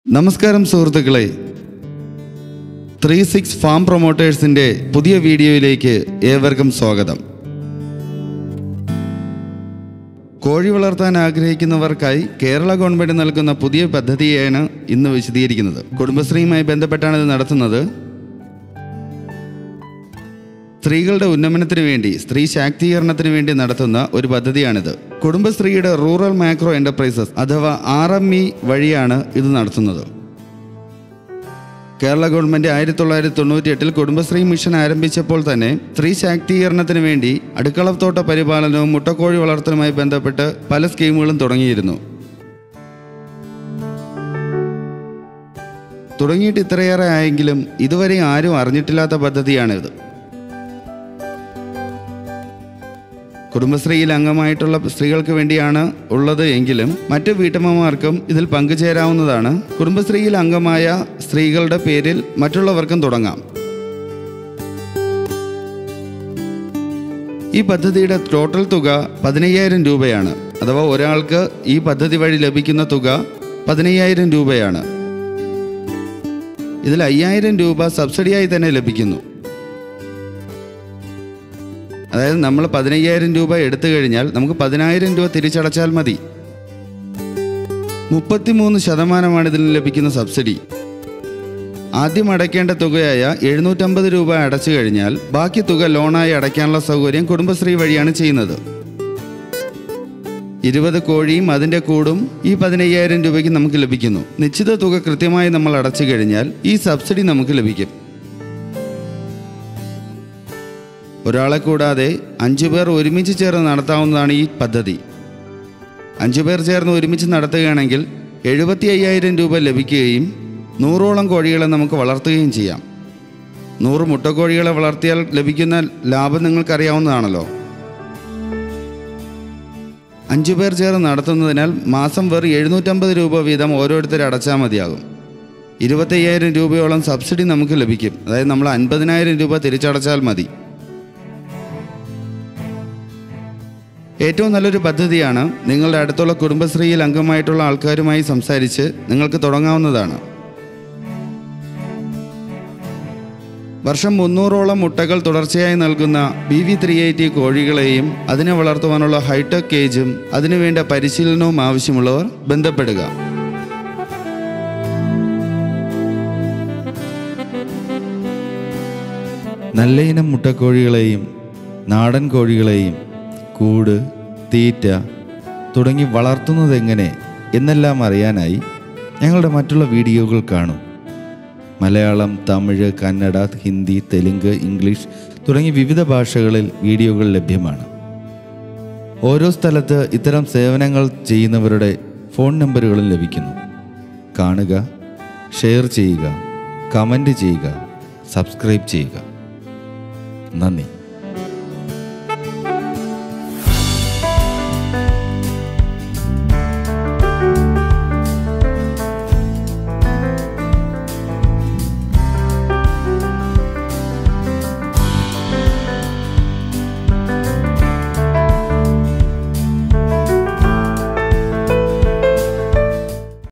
നമസ്കാരം സുഹൃത്തുക്കളെ three six farm പ്രൊമോട്ടേഴ്സിൻ്റെ പുതിയ വീഡിയോയിലേക്ക് ഏവർക്കും സ്വാഗതം കോഴി വളർത്താൻ ആഗ്രഹിക്കുന്നവർക്കായി കേരള ഗവൺമെൻറ് നൽകുന്ന പുതിയ പദ്ധതിയാണ് ഇന്ന് വിശദീകരിക്കുന്നത് കുടുംബശ്രീയുമായി ബന്ധപ്പെട്ടാണ് ഇത് നടത്തുന്നത് സ്ത്രീകളുടെ ഉന്നമനത്തിന് വേണ്ടി സ്ത്രീ ശാക്തീകരണത്തിന് വേണ്ടി നടത്തുന്ന ഒരു പദ്ധതിയാണിത് കുടുംബശ്രീയുടെ റൂറൽ മാക്രോ എന്റർപ്രൈസസ് അഥവാ ആർ എം ഇ വഴിയാണ് ഇത് നടത്തുന്നത് കേരള ഗവൺമെന്റ് ആയിരത്തി തൊള്ളായിരത്തി തൊണ്ണൂറ്റി എട്ടിൽ കുടുംബശ്രീ മിഷൻ ആരംഭിച്ചപ്പോൾ തന്നെ സ്ത്രീ ശാക്തീകരണത്തിന് വേണ്ടി അടുക്കളത്തോട്ട പരിപാലനവും മുട്ടക്കോഴി വളർത്തലുമായി ബന്ധപ്പെട്ട് പല സ്കീമുകളും തുടങ്ങിയിരുന്നു തുടങ്ങിയിട്ട് ഇത്രയേറെ ആയെങ്കിലും ഇതുവരെ ആരും അറിഞ്ഞിട്ടില്ലാത്ത പദ്ധതിയാണിത് കുടുംബശ്രീയിൽ അംഗമായിട്ടുള്ള സ്ത്രീകൾക്ക് വേണ്ടിയാണ് ഉള്ളത് എങ്കിലും മറ്റു വീട്ടമ്മമാർക്കും ഇതിൽ പങ്കുചേരാവുന്നതാണ് കുടുംബശ്രീയിൽ അംഗമായ സ്ത്രീകളുടെ പേരിൽ മറ്റുള്ളവർക്കും തുടങ്ങാം ഈ പദ്ധതിയുടെ ടോട്ടൽ തുക പതിനയ്യായിരം രൂപയാണ് അഥവാ ഒരാൾക്ക് ഈ പദ്ധതി വഴി ലഭിക്കുന്ന തുക പതിനയ്യായിരം രൂപയാണ് ഇതിൽ അയ്യായിരം രൂപ സബ്സിഡിയായി തന്നെ ലഭിക്കുന്നു അതായത് നമ്മൾ പതിനയ്യായിരം രൂപ എടുത്തു കഴിഞ്ഞാൽ നമുക്ക് പതിനായിരം രൂപ തിരിച്ചടച്ചാൽ മതി മുപ്പത്തിമൂന്ന് ശതമാനമാണ് ഇതിന് ലഭിക്കുന്ന സബ്സിഡി ആദ്യം അടയ്ക്കേണ്ട തുകയായ എഴുന്നൂറ്റമ്പത് രൂപ അടച്ചു കഴിഞ്ഞാൽ ബാക്കി തുക ലോണായി അടയ്ക്കാനുള്ള സൗകര്യം കുടുംബശ്രീ വഴിയാണ് ചെയ്യുന്നത് ഇരുപത് കോഴിയും അതിൻ്റെ കൂടും ഈ പതിനയ്യായിരം രൂപയ്ക്ക് നമുക്ക് ലഭിക്കുന്നു നിശ്ചിത തുക കൃത്യമായി നമ്മൾ അടച്ചു കഴിഞ്ഞാൽ ഈ സബ്സിഡി നമുക്ക് ലഭിക്കും ഒരാളെ കൂടാതെ അഞ്ചു പേർ ഒരുമിച്ച് ചേർന്ന് നടത്താവുന്നതാണ് ഈ പദ്ധതി അഞ്ചു പേർ ചേർന്ന് ഒരുമിച്ച് നടത്തുകയാണെങ്കിൽ എഴുപത്തി അയ്യായിരം രൂപ ലഭിക്കുകയും നൂറോളം കോഴികളെ നമുക്ക് വളർത്തുകയും ചെയ്യാം നൂറ് മുട്ടക്കോഴികളെ വളർത്തിയാൽ ലഭിക്കുന്ന ലാഭം നിങ്ങൾക്കറിയാവുന്നതാണല്ലോ അഞ്ചു പേർ ചേർന്ന് നടത്തുന്നതിനാൽ മാസം വെറും എഴുന്നൂറ്റമ്പത് രൂപ വീതം ഓരോരുത്തർ അടച്ചാൽ മതിയാകും ഇരുപത്തയ്യായിരം രൂപയോളം സബ്സിഡി നമുക്ക് ലഭിക്കും അതായത് നമ്മൾ അൻപതിനായിരം രൂപ തിരിച്ചടച്ചാൽ മതി ഏറ്റവും നല്ലൊരു പദ്ധതിയാണ് നിങ്ങളുടെ അടുത്തുള്ള കുടുംബശ്രീയിൽ അംഗമായിട്ടുള്ള ആൾക്കാരുമായി സംസാരിച്ച് നിങ്ങൾക്ക് തുടങ്ങാവുന്നതാണ് വർഷം മുന്നൂറോളം മുട്ടകൾ തുടർച്ചയായി നൽകുന്ന ബി വി ത്രീ എയ്റ്റി കോഴികളെയും അതിനെ വളർത്തുവാനുള്ള ഹൈടെക് കേജും അതിനുവേണ്ട പരിശീലനവും ആവശ്യമുള്ളവർ ബന്ധപ്പെടുക നല്ല ഇനം മുട്ടക്കോഴികളെയും നാടൻ കോഴികളെയും കൂട് തീറ്റ തുടങ്ങി വളർത്തുന്നതെങ്ങനെ എന്നെല്ലാം അറിയാനായി ഞങ്ങളുടെ മറ്റുള്ള വീഡിയോകൾ കാണും മലയാളം തമിഴ് കന്നഡ ഹിന്ദി തെലുങ്ക് ഇംഗ്ലീഷ് തുടങ്ങി വിവിധ ഭാഷകളിൽ വീഡിയോകൾ ലഭ്യമാണ് ഓരോ സ്ഥലത്ത് ഇത്തരം സേവനങ്ങൾ ചെയ്യുന്നവരുടെ ഫോൺ നമ്പറുകളും ലഭിക്കുന്നു കാണുക ഷെയർ ചെയ്യുക കമൻറ്റ് ചെയ്യുക സബ്സ്ക്രൈബ് ചെയ്യുക നന്ദി